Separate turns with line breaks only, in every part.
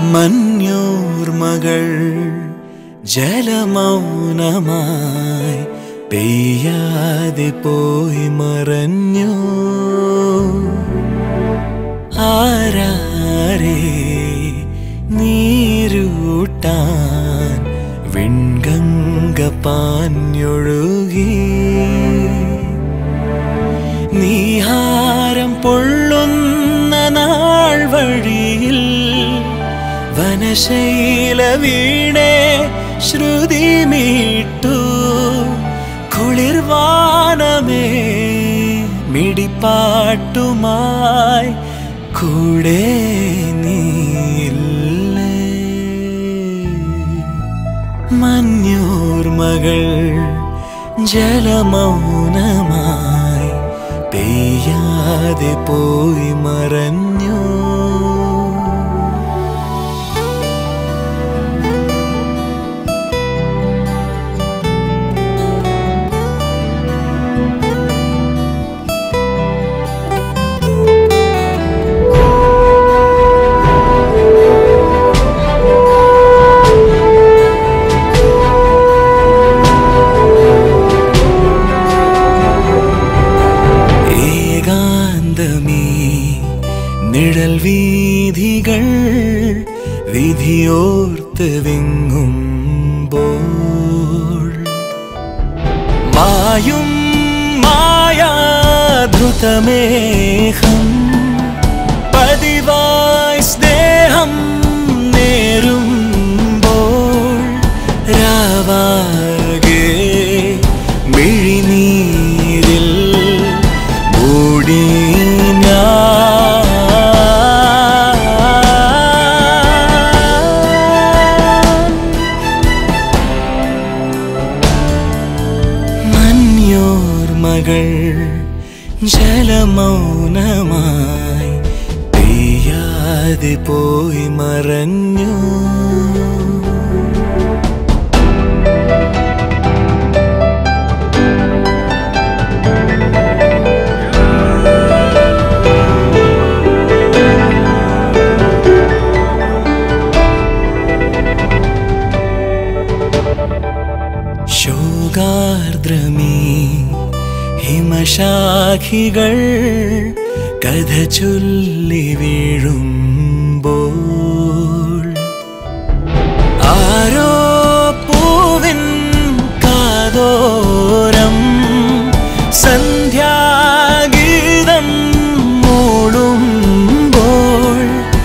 മഞ്ഞോർമകൾ ജലമൗനമായി പെയ്യാതെ പോയി മറഞ്ഞു ആരാരേ നീരൂട്ടാൻ വിൺഗംഗ പാഞ്ഞൊഴുകി നീഹാരം പൊള്ളുന്ന നാൾ വഴിയിൽ വനശൈല വീണേ ശ്രുതി മീട്ടു കുളിർവാനമേ മിടിപ്പാട്ടുമായി കൂടെ നീയില്ലേ മഞ്ഞൂർമകൾ ജലമൗനമായി പെയ്യാതെ പോയി മറഞ്ഞു ഏകാന്തമീ നിഴൽ വീഥികൾ വിധിയോർത്ത് വിങ്ങുമ്പോൾ മായും മായാധൃതമേഹം പതിവായി സ്നേഹം നേരുമ്പോൾ രാവാകെ മിഴിനീരിൽ മൂടി ഞാൻ മഞ്ഞോർമകൾ ജലമൗനമായി പെയ്യാതെ പോയി മറഞ്ഞു ശോകാർദ്രമീ ഹിമശാഖികൾ കഥ ചൊല്ലി വീഴുമ്പോൾ ആരോ പൂവിൻ കാതോരം സന്ധ്യാഗീതം മൂടുമ്പോൾ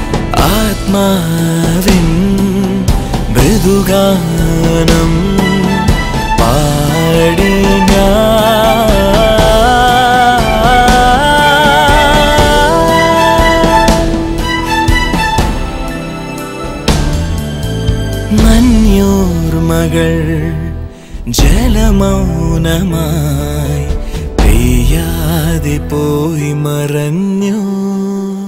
ആത്മാവിൻ മൃദുഗാനം പാടി ഞാൻ മഞ്ഞൂർമകൾ ജലമൗനമായി പെയ്യാതെ പോയി മറഞ്ഞു